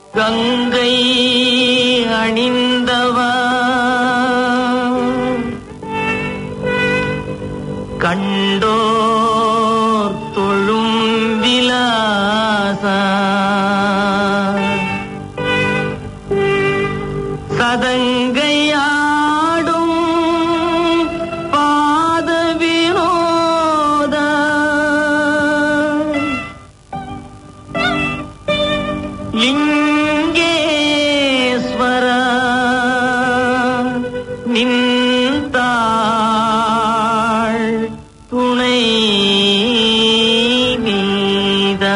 கங்கை அணிந்தவா கண்டோர் தொழும் விலாசா சதங்கையாடும் பாத வினோத லிங்கேஸ்வர நின்றாள் துணை நீதா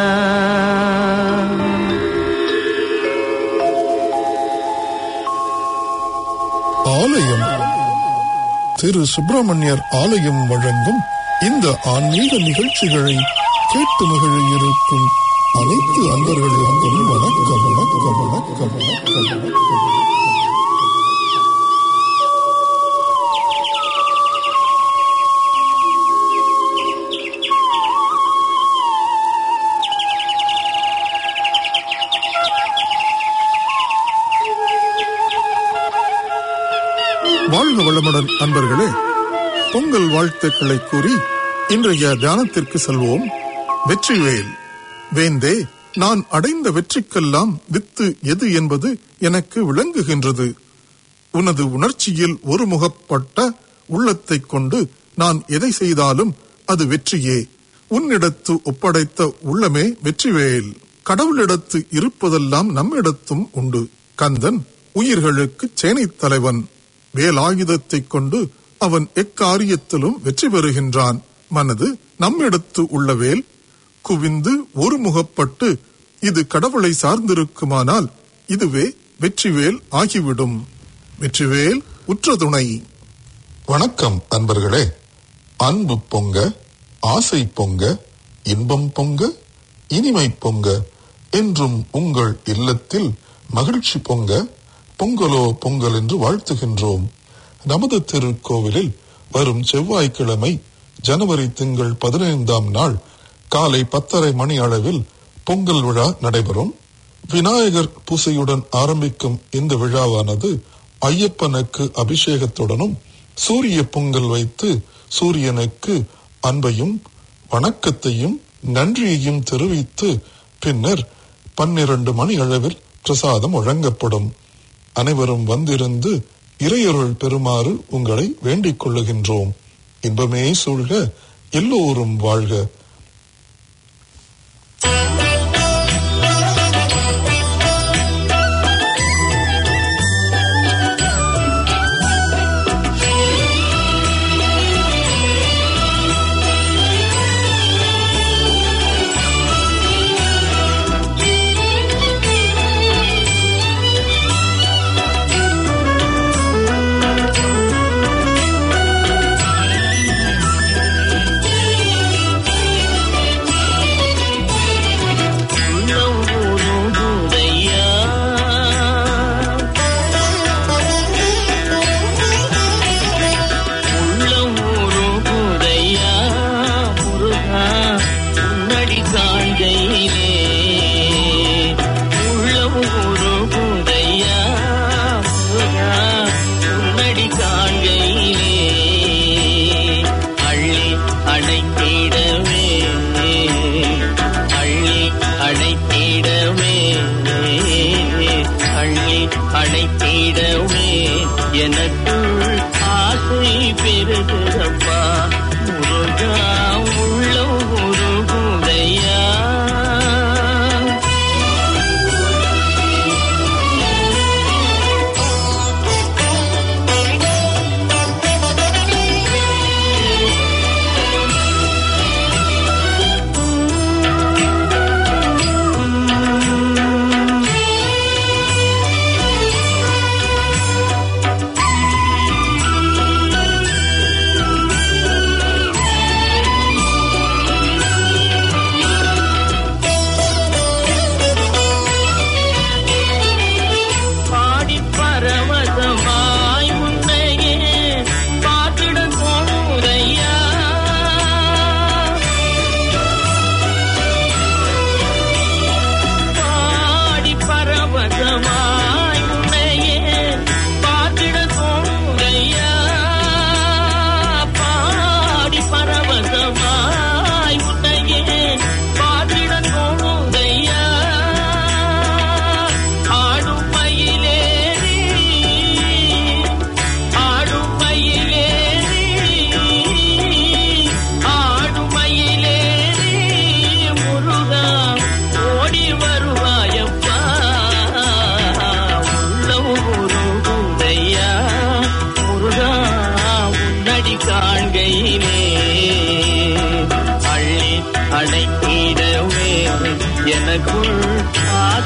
ஆலயம் திரு சுப்பிரமணியர் ஆலயம் வழங்கும் இந்த ஆன்மீக நிகழ்ச்சிகளை கேட்டு மகிழ இருக்கும் அனைத்து அன்பர்களுக்கும் வணக்கம் வணக்கம் வணக்கம் வணக்கம் வணக்கம் வாழ்க வளமுடன் அன்பர்களே பொங்கல் வாழ்த்துக்களை கூறி இன்றைய தியானத்திற்கு செல்வோம் வெற்றிவேல் வேந்தே நான் அடைந்த வெற்றிக்கெல்லாம் வித்து எது என்பது எனக்கு விளங்குகின்றது உனது உணர்ச்சியில் ஒருமுகப்பட்ட உள்ளத்தைக் கொண்டு நான் எதை செய்தாலும் அது வெற்றியே உன்னிடத்து ஒப்படைத்த உள்ளமே வெற்றிவேல் கடவுளிடத்து இருப்பதெல்லாம் நம்மிடத்தும் உண்டு கந்தன் உயிர்களுக்கு சேனைத் தலைவன் வேலாயுதத்தைக் கொண்டு அவன் எக்காரியத்திலும் வெற்றி பெறுகின்றான் மனது நம்மிடத்து உள்ள வேல் குவிந்து ஒருமுகப்பட்டு இது கடவுளை சார்ந்திருக்குமானால் இதுவே வெற்றிவேல் ஆகிவிடும் வெற்றிவேல் உற்ற துணை வணக்கம் அன்பர்களே அன்பு பொங்க ஆசை பொங்க இன்பம் பொங்க இனிமை பொங்க என்றும் உங்கள் இல்லத்தில் மகிழ்ச்சி பொங்க பொங்கலோ பொங்கல் என்று வாழ்த்துகின்றோம் நமது திருக்கோவிலில் வரும் செவ்வாய்க்கிழமை ஜனவரி திங்கள் பதினைந்தாம் நாள் காலை பத்தரை மணி அளவில் பொங்கல் விழா நடைபெறும் விநாயகர் பூசையுடன் ஆரம்பிக்கும் இந்த விழாவானது ஐயப்பனுக்கு அபிஷேகத்துடனும் சூரிய பொங்கல் வைத்து சூரியனுக்கு அன்பையும் வணக்கத்தையும் நன்றியையும் தெரிவித்து பின்னர் பன்னிரண்டு மணி அளவில் பிரசாதம் வழங்கப்படும் அனைவரும் வந்திருந்து இறையருள் பெறுமாறு உங்களை வேண்டிக் கொள்ளுகின்றோம் இன்பமே சூழ்க எல்லோரும் வாழ்க உள்ளம் உருகுதையா உள்ளம் உருகுதையா முருகா உன்னடி காண்கையிலே உள்ளம் உருகுதையா முருகா உன்னடி காண்கையிலே அள்ளி அணைத்திடவே அள்ளி அணைத்திடவே அள்ளி அணைத்திடவே எனக்குள் ஆசை பெருகிறப்பா முருகா உள்ளம் உருகுதையா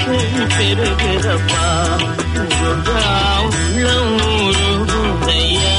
ஆசை பெருகிறப்பா முருகா உள்ளம் உருகுதையா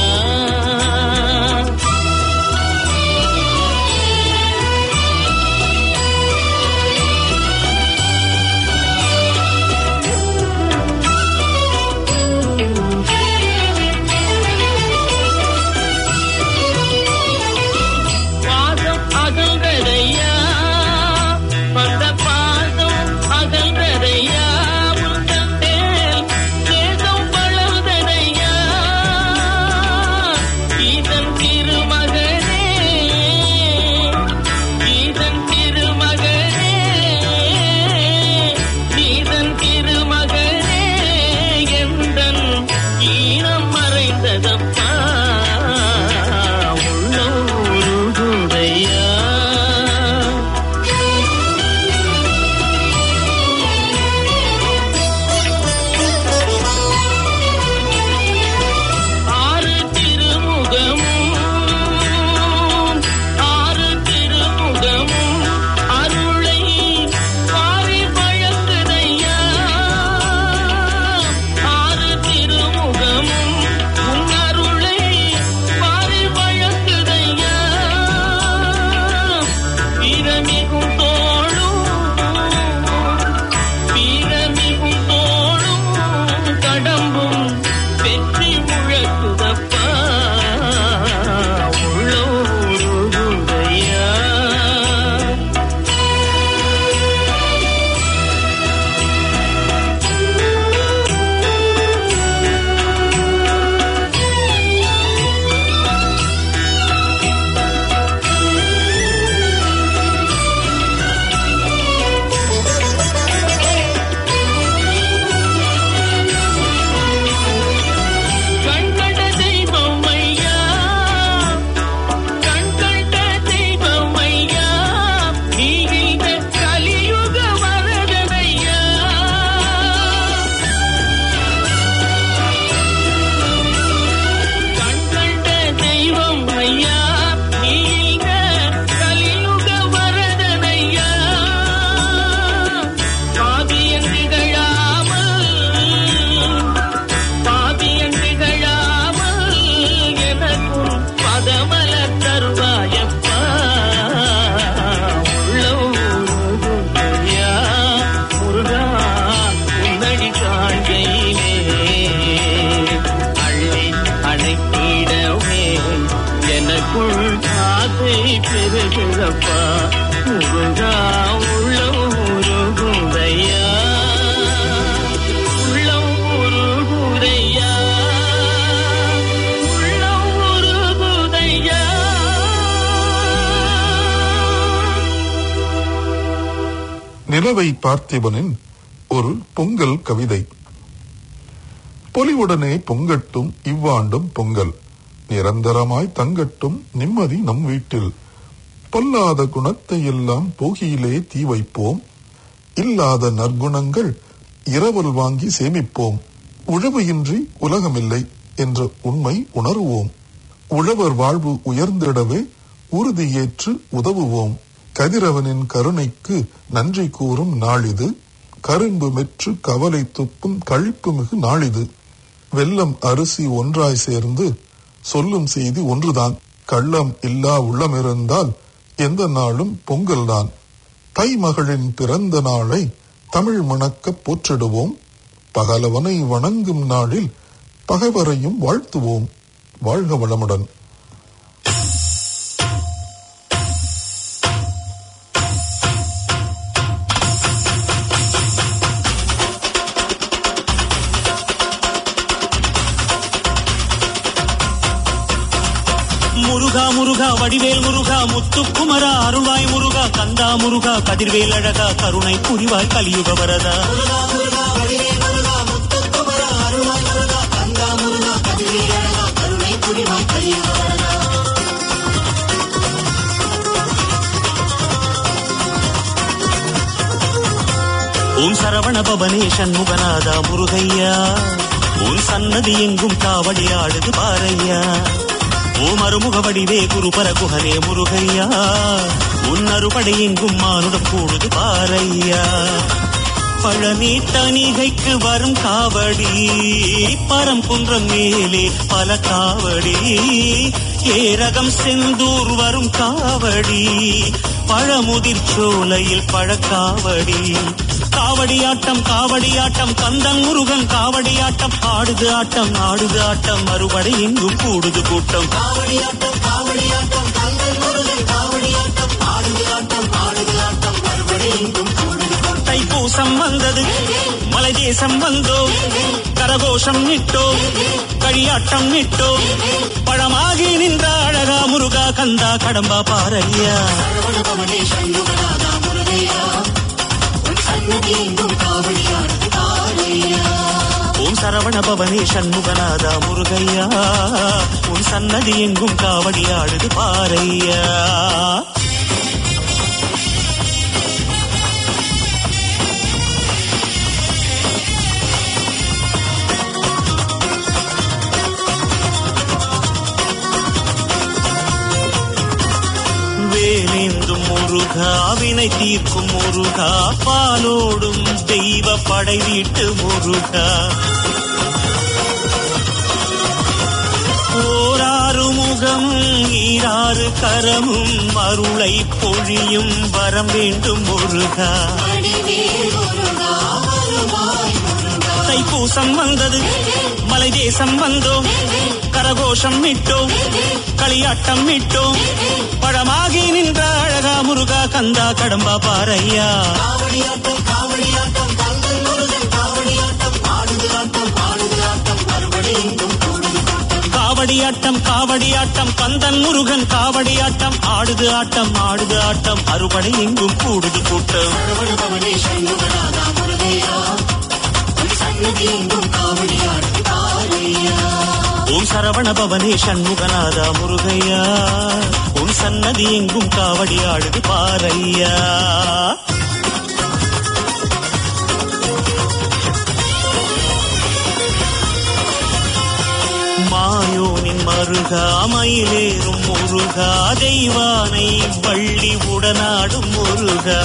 பாதம் அகல்றதையா வந்த பாதம் அகல்றதையா உந்தன் மேல் தேசம் வளர்ந்ததையா இதன் திருமகனே இதன் திருமகனே இதன் திருமகனே எந்தன் ஈனம் மறைந்ததப்பா உள்ளம் உருகுதையா ஆறு திருமுகமும் ஆறு திருமுகமும் அருளை பாரி வழங்குதையா ஆறு திருமுகமும் உன் அருளை பாரி வழங்குதையா வீரமிகும் தோளும் வீரமிகும் தோளும் கடம்பும் வெற்றி முழக்குதப்பா உள்ளோருகுதையா கண்கண்ட தெய்வம் ஐயா கண்கண்ட தெய்வம் ஐயா நீ இந்த கலியுக வரதனையா கண்கண்ட தெய்வம் ஐயா நீ இந்த கலியுக வரதனையா பாவியன் திகழாமல் பாவியன் திகழாமல் எனக்கும் பதமல தருவாயப்பா உள்ளோருகுதையா முருகா உன்னடி காண்கையிலே அள்ளி அணைத்திடவே எனக்குள் ஆசை பெருகிறப்பா முருகா உள்ளம் உருகுதையா உள்ளம் உருகுதையா உள்ளம் உருகுதையா நிலவை பார்த்திபனின் ஒரு பொங்கல் கவிதை பொலிவுடனே பொங்கட்டும் இவ்வாண்டும் பொங்கல் நிரந்தரமாய் தங்கட்டும் நிம்மதி நம் வீட்டில் பொல்லாத குணத்தை எல்லாம் போகியிலே தீ வைப்போம் இல்லாத நற்குணங்கள் இரவல் வாங்கி சேமிப்போம் உழவு இன்றி உலகமில்லை என்ற உண்மை உணருவோம் உழவர் வாழ்வு உயர்ந்திடவே உறுதியேற்று உதவுவோம் கதிரவனின் கருணைக்கு நன்றி கூறும் நாளிது கரும்பு மெற்று கவலை துப்பும் கழிப்பு மிகு நாளிது வெல்லம் அரிசி ஒன்றாய் சேர்ந்து சொல்லும் செய்தி ஒன்றுதான் கள்ளம் இல்லா உள்ளமிருந்தால் எந்த நாளும் பொங்கல்தான் தை மகளின் பிறந்த நாளை தமிழ் மணக்க போற்றிடுவோம் பகலவனை வணங்கும் நாளில் பகைவரையும் வாழ்த்துவோம் வாழ்க வளமுடன் முருகா முருகா வடிவேல் முருகா முத்துக்குமரா அருள்வாய் முருகா கந்தா முருகா கதிர்வேல் அழகா கருணை புரிவாய் கலியுக வரதா ஓம் சரவண பவனே சண்முகநாதா முருகையா உன் சன்னதி எங்கும் காவடி ஆடுது பாரையா ஓம் அருமுக வடிவே குருபர குஹனே முருகையா உன் அறுபடை எங்கும் மானுடம் கூடுது பாரையா பழனி தணிகைக்கு வரும் காவடி பரங்குன்றம் மேலே பல காவடி ஏரகம் செந்தூர் வரும் காவடி பழமுதிர் சோலையில் பழக்காவடி காவடியாட்டம் காவடியாட்டம் கந்தன் முருகன் காவடியாட்டம் ஆடுது ஆட்டம் ஆடுது ஆட்டம் மறுபடி எங்கும் கூடுது கூட்டம் காவடியாட்டம் காவடியாட்டம் கந்தன் முருகன் காவடியாட்டம் ஆடுது ஆட்டம் ஆடுது ஆட்டம் மறுபடி எங்கும் கூடுது கூட்டம் தைப்பூசம் வந்தது மலை தேசம் வந்தோம் கரகோஷம் நிட்டோம் களியாட்டம் நிட்டோம் பழமாகி நின்ற அழகா முருகா கந்தா கடம்பா பாறையா ஓம் சரவண பவனே சண்முகநாதா முருகையா உன் சன்னதி எங்கும் காவடியாடுது பாறையா வேலேந்தும் முருகா வினை தீர்க்கும் முருகா பாலோடும் தெய்வ படை வீட்டு முருகா ஓராறு முகம் ஈராறு கரமும் அருளை பொழியும் வரம் வேண்டும் முருகா தைப்பூசம் வந்தது மலை தேசம் வந்தோம் கரகோஷம் விட்டோம் களியாட்டம் விட்டோம் பழமாகி நின்ற அழகா முருகா கந்தா கடம்பா பாறையா காவடியாட்டம் காவடியாட்டம் கந்தன் முருகன் காவடியாட்டம் ஆடுது ஆட்டம் ஆடுது ஆட்டம் அறுபடை எங்கும் கூடுது கூட்டம் ஓம் சரவண பவனே சண்முகநாதா முருகையா உன் சன்னதி எங்கும் காவடி ஆடுது பாறையா மாயோனின் மருகா மயிலேறும் முருகா தெய்வானை வள்ளி உடனாடும் முருகா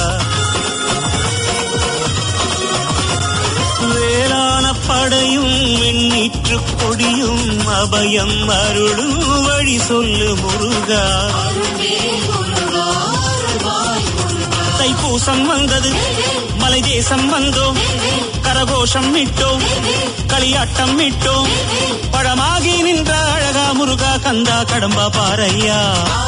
வேளான படையும் வெண்ணீற்று கொடியும் அபயம் அருளும் வழி சொல்லு முருகா தைப்பூசம் வந்தது மலை தேசம் வந்தோம் கரகோஷம் விட்டோம் களியாட்டம் விட்டோம் பழமாகி நின்ற அழகா முருகா கந்தா கடம்பா பாறையா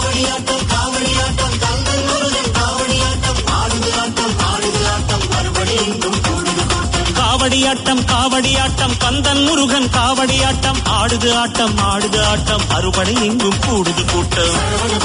காவடியாட்டம் காவடியாட்டம் கந்தன் முருகன் காவடியாட்டம் ஆடுது ஆட்டம் ஆடுது ஆட்டம் அறுபடை எங்கும் கூடுது கூட்டம்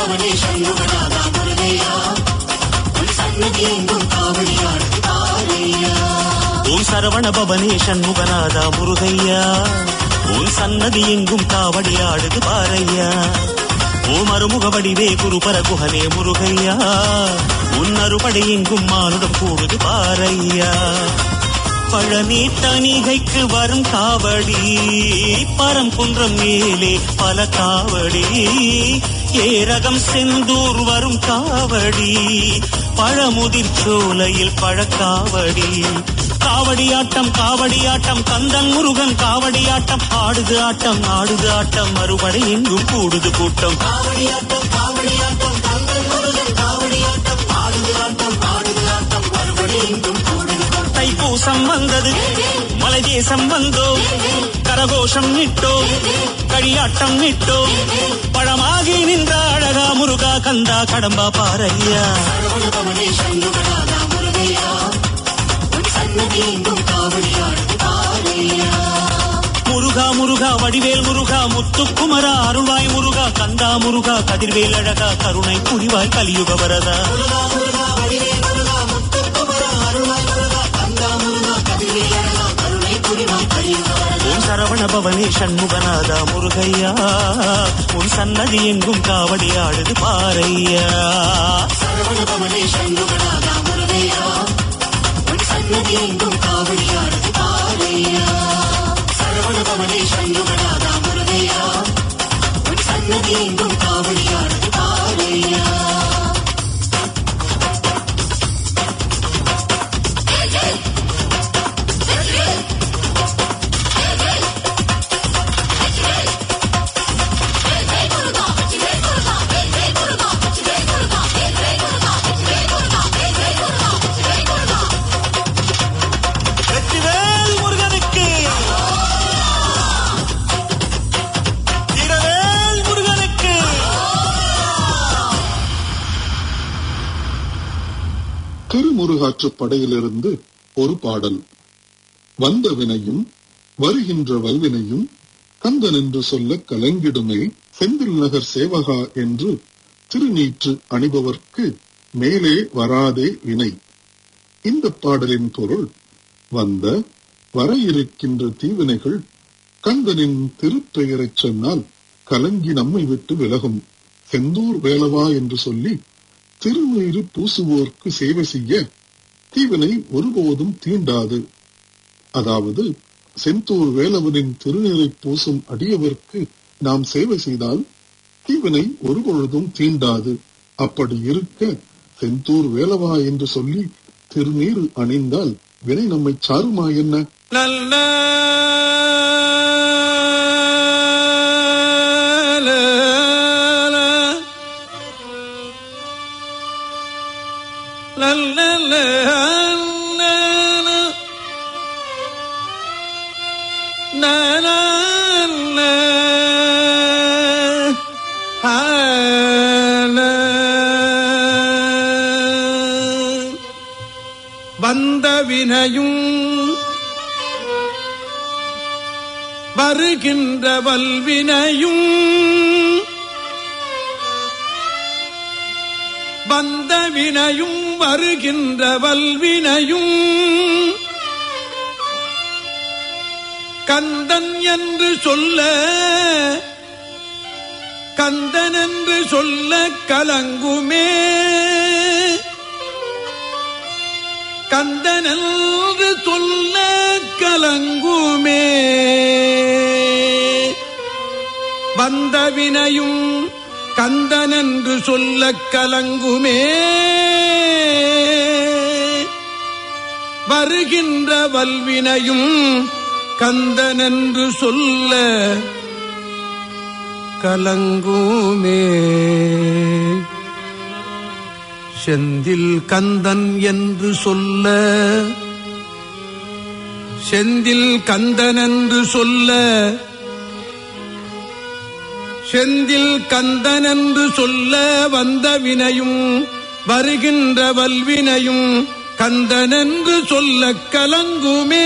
ஓம் சரவண பவனே சண்முகநாதா முருகையா உன் சன்னதி எங்கும் காவடி ஆடுது பாறையா ஓம் அருமுக வடிவே குருபர குஹனே முருகையா உன் அறுபடை எங்கும் மானுடம் கூடுது பாறையா பழனி தணிகைக்கு வரும் காவடி பரங்குன்றம் மேலே பல காவடி ஏரகம் செந்தூர் வரும் காவடி பழமுதிர் சோலையில் பழக்காவடி காவடியாட்டம் காவடியாட்டம் கந்தன் முருகன் காவடியாட்டம் ஆடுது ஆட்டம் ஆடுது ஆட்டம் மறுபடை எங்கும் கூடுது கூட்டம் காவடியாட்டம் காவடியாட்டம் கந்தன் முருகன் காவடியாட்டம் ஆடுது ஆட்டம் ஆடுது ஆட்டம் மறுபடை எங்கும் கூடுது கூட்டம் தைப்பூசம் வந்தது மலை தேசம் வந்தோம் கரகோஷம் நிட்டோம் களியாட்டம் நிட்டோம் பழமாகி நின்ற அழகா முருகா கந்தா கடம்பா பாறையா முருகா முருகா வடிவேல் முருகா முத்துக்குமரா அருள்வாய் முருகா கந்தா முருகா கதிர்வேல் அழகா கருணை புரிவாய் கலியுக வரதா ஓம் சரவண பவனே சண்முகநாதா முருகையா உன் சன்னதி எங்கும் காவடி ஆடுது பாறையா திருமுருகாற்று படையிலிருந்து ஒரு பாடல் வந்த வினையும் வருகின்ற வல்வினையும் கந்தன் என்று சொல்ல கலங்கிடுமே செந்தில் நகர் சேவகா என்று திருநீற்று அணிபவர்க்கு மேலே வராதே வினை இந்த பாடலின் பொருள் வந்த வர இருக்கின்ற தீவினைகள் கந்தனின் திருப்பெயரைச் சொன்னால் கலங்கி நம்மை விட்டு விலகும் செந்தூர் வேலவா என்று சொல்லி திருநீறு பூசுவோர்க்கு சேவை செய்ய தீவினை ஒருபோதும் தீண்டாது அதாவது செந்தூர் வேலவனின் திருநீரை பூசும் அடியவர்க்கு நாம் சேவை செய்தால் தீவினை ஒருபொழுதும் தீண்டாது அப்படி இருக்க செந்தூர் வேலவா என்று சொல்லி திருநீறு அணிந்தால் வினை நம்மை சாருமா என்ன நல்ல வந்த வினையும் வருகின்ற வல்வினையும் வந்த வினையும் வருகின்ற வல்வினையும் கந்தன் என்று சொல்ல கந்தன் என்று சொல்ல கலங்குமே கந்தன் என்று சொல்ல கலங்குமே வந்த வினையும் கந்தன் என்று சொல்ல கலங்குமே வருகின்ற வல்வினையும் கந்தன் என்று சொல்ல கலங்குமே செந்தில் கந்தன் என்று சொல்ல செந்தில் கந்தன் என்று சொல்ல செந்தில் கந்தன் என்று சொல்ல வந்த வினையும் வருகின்ற வல்வினையும் கந்தன் என்று சொல்ல கலங்குமே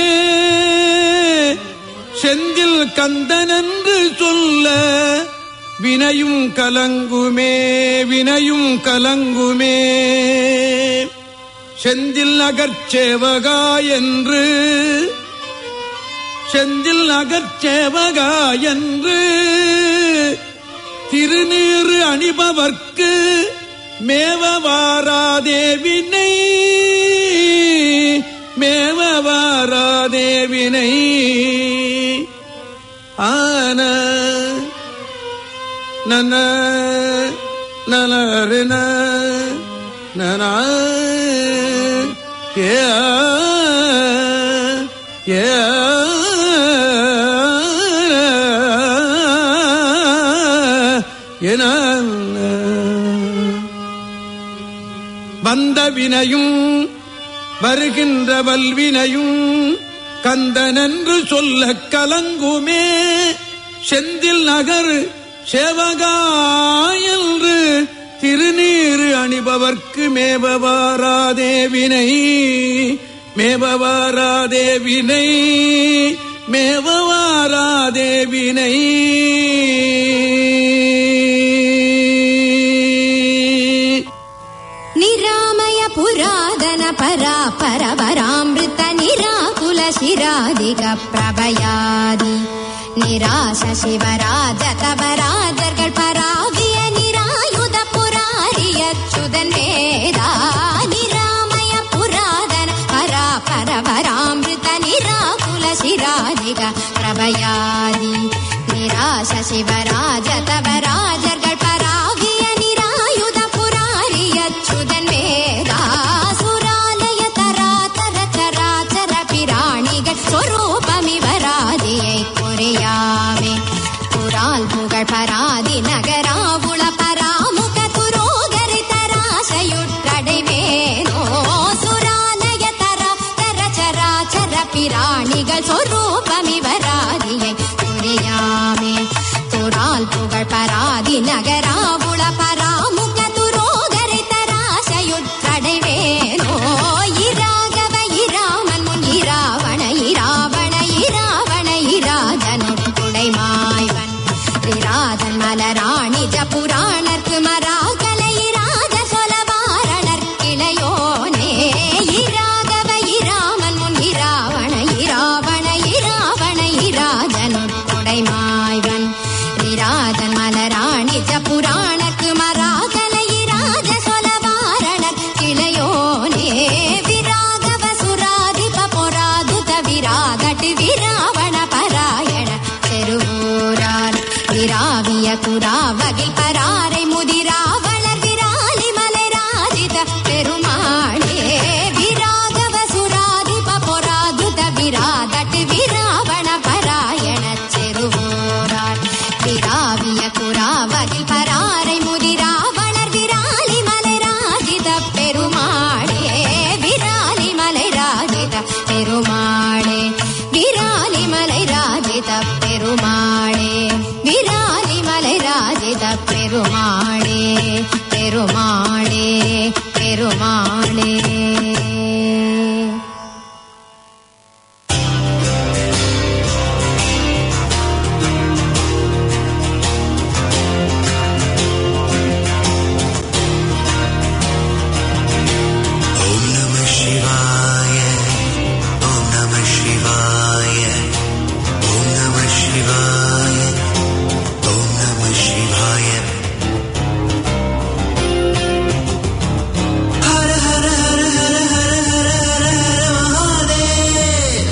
செந்தில் கந்தன் என்று சொல்ல வினையும் கலங்குமே வினையும் கலங்குமே செந்தில் அகர்ச்சேவகா என்று செந்தில் அகர்ச்சேவகா என்று திருநீறு அணிபவர்க்கு மேவவாராதே வினை மேவவாராதே வினை ஆன நன நலரின நன ஏ ஏ என வந்த வினையும் வருகின்ற வல்வினையும் கந்தனென்று சொல்ல கலங்குமே செந்தில் நகர் சேவகாயன்று திருநீறு அணிபவர்க்கு மேபவாராதே வினை மேபவாராதே வினை மேபவாராதே வினை निरामय पुरादन परा परवरामृत निराकुल शिरादिक प्रभयादि निराश शिवराज तवराजர்கள் பராவிய நிராயுத புராரியச்சுதன் வேதா நிராமய புராதன பரா பரவராமிருத நிராகுல சிராதிக பிரபயாதி நிராச சிவராஜ தவராஜர்கள் பராவிய நிராயுத புராரியச்சுதன் வேதா சுராலய தராதர சராச்சர பிராணிகள் சொரூபமிவராதியை குறையாமே புரால் புகழ் பராதி நகராவுள பராமுக துரோகரை தராசையுற்றடைவேனோ சுராலய தரா தர சராச்சர பிராணிகள் சொரூபமிவராதியை குறையாமே துரால் புகழ் பராதி நகராவுள பராமுக துரோகரை தராசையுற்றடைவேனோ விராதட்டு விராவண பராயண செருவூரார் விராவிய குராவகில் பராரை முதிரா வளர் விராலி மலராஜித பெருமாளே விராகவ சுராதிப பொராதுத விராதட்டு விராவண பராயண செருவூரார் விராவிய குராவகில் பராரை முதிரா வளர் விராலி மலராஜித பெருமாளே விராலி மலை ராஜித பெருமாளே விராலி மலை ராஜித பெருமாளே விராலி மலை ராஜித பெருமாளே பெருமாளே பெருமாளே ॐ नमः शिवाय ॐ नमः शिवाय ॐ नमः शिवाय ॐ नमः शिवाय हर हर हर हर हर हर हर हर महादेव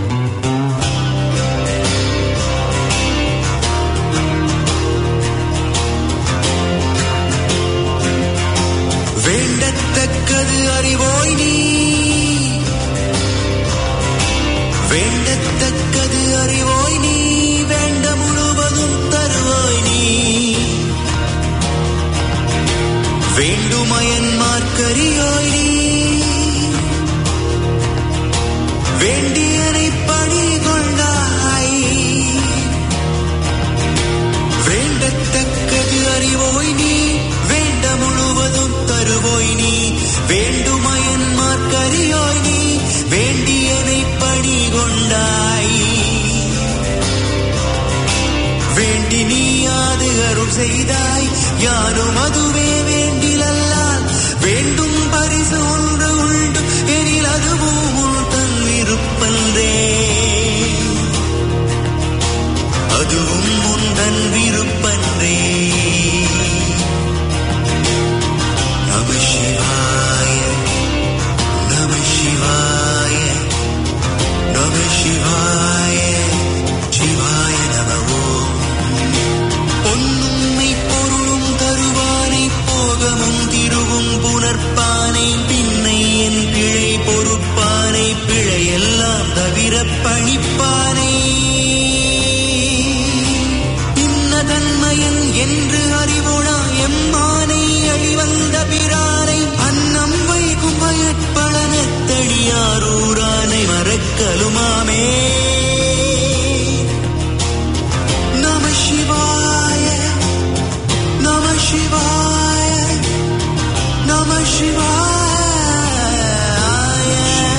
வேண்டத்தக்கது அறிவோய் நீ வேண்டத்தக்கது அறிவோய் நீ வேண்ட முழுவதும் தருவாய் நீ வேண்டுமயன் மார்க்கரியோய் நீ வேண்டியனை பணி கொண்டாய் வேண்டத்தக்கது அறிவோய் நீ வேண்ட முழுவதும் தருவோய் நீ வேண்டுமயன் மார்க்கரியோய் நீ வேண்டியனை பணி கொண்டாய் வேண்டி நீயாது அருள் செய்தாய் யாரும் அதுவே வேண்டிலல்லால் வேண்டும் பரிசு ஒன்று உண்டு எனில் அதுவும் உன் தன் விருப்பன்றே அதுவும் உந்தன் விருப்பன்றே நம சிவாய நம சிவாய நம சிவாய சிவாய நமவோ பொன்னும்மை பொருளும் தருவானை போகமும் திருவும் புணர்ப்பானை பின்னை என் பிழை பொறுப்பானை பிழையெல்லாம் தவிர பணிப்பானை இன்ன தன்மையன் என்று அறிவுணா எம்மானை அழிவந்த பிரானை அன்னம் வைகும் பயற்பலனத்தடியாரூரானை மறக்கலுமாமே நம சிவாய நம சிவாய நம சிவாய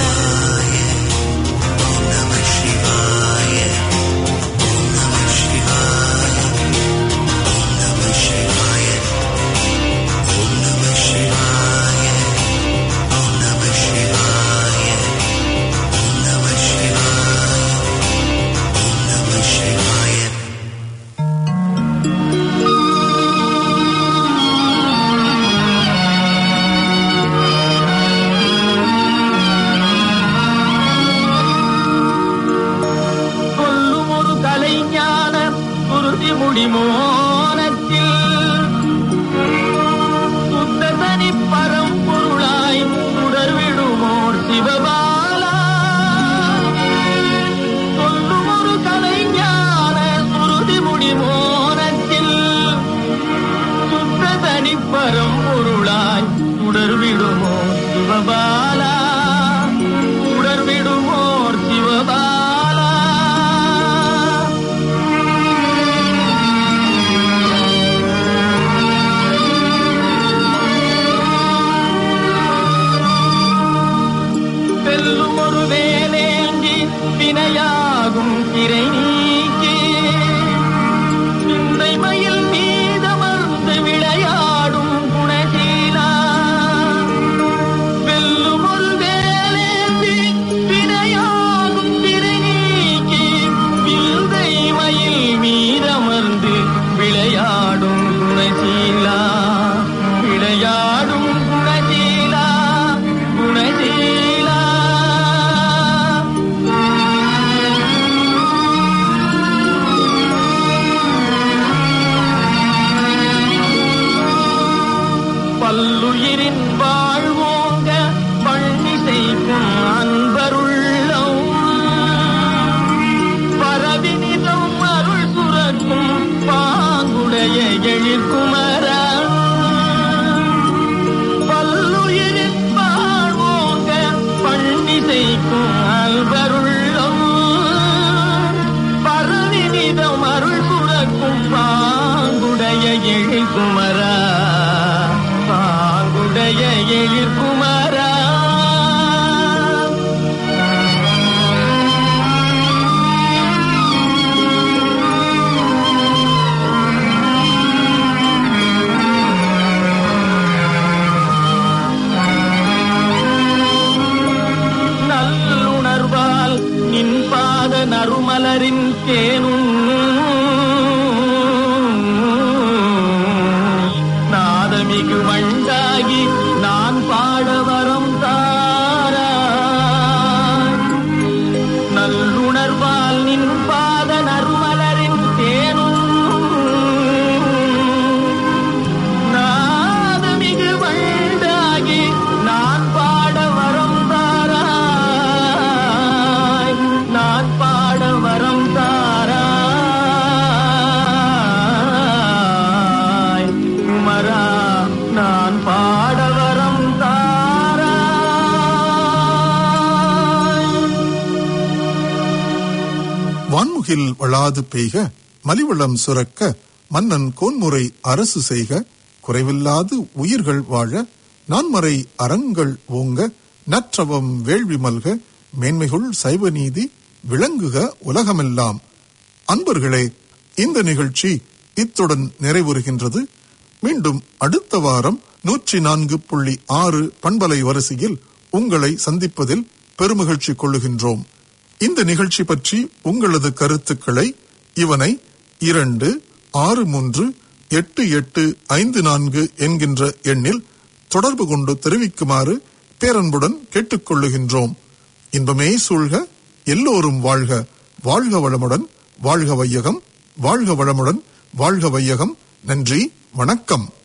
ஓம் நம சிவாய ஓம் நம சிவாய ஓம் நம சிவாய ஓம் நம சிவாய ஓம் நம சிவாய ஓம் நம சிவாய ஓம் நம சிவாய சொல்லும் ஒரு கலைஞான குருதி முடிமோனத்தில் சுத்த தனி பரம்பொருளாய் உடர்விடுமோர் சிவபாலா சொல்லும் ஒரு கலைஞான குருதி முடிமோனத்தில் சுத்த தனி பரம்பொருளாய் உடர்விடுமோர் சிவபாலா உடர்விடுமோர் சிவபாலா வெல்லும் ஒரு வேலேந்தி வினையாகும் திரை நீக்கி சிந்தை மயில் மீதமர்ந்து விளையாடும் குணசீலா வெல்லும் ஒரு வேலேந்தி வினையாகும் திரை நீக்கி சிந்தை மயில் மீதமர்ந்து விளையாடும் குணசீலா விளையாடும் குணசீலா குணசீலா நறுமலரின் தேனும் நாதமிகு வண்டாகி நான் பாட வரம் தாராய் நல்லுணர்வால் நின் பாத நறுமலரின் தேனும் நாதமிகு வண்டாகி நான் பாட வரம் தாராய் நான் பாட வரம் தாராய் குமரா நான் பாட வரம் தாராய் வான்முகில் வளாது பெய்க மலிவளம் சுரக்க மன்னன் கோன்முறை அரசு செய்க குறைவில்லாது உயிர்கள் வாழ நான்மறை அறங்கள் ஓங்க நற்றவம் வேள்வி மல்க மேன்மைகுள் சைவ நீதி விளங்குக உலகமெல்லாம் அன்பர்களே இந்த நிகழ்ச்சி இத்துடன் நிறைவுறுகின்றது மீண்டும் அடுத்த வாரம் நூற்றி நான்கு புள்ளி ஆறு பண்பலை வரிசையில் உங்களை சந்திப்பதில் பெருமகிழ்ச்சி கொள்ளுகின்றோம் இந்த நிகழ்ச்சி பற்றி உங்களது கருத்துக்களை இவனை இரண்டு ஆறு மூன்று எட்டு எட்டு ஐந்து நான்கு என்கின்ற எண்ணில் தொடர்பு கொண்டு தெரிவிக்குமாறு பேரன்புடன் கேட்டுக்கொள்ளுகின்றோம் இன்பமே சூழ்க எல்லோரும் வாழ்க வாழ்க வளமுடன் வாழ்க வையகம் வாழ்க வளமுடன் வாழ்க வையகம் நன்றி வணக்கம்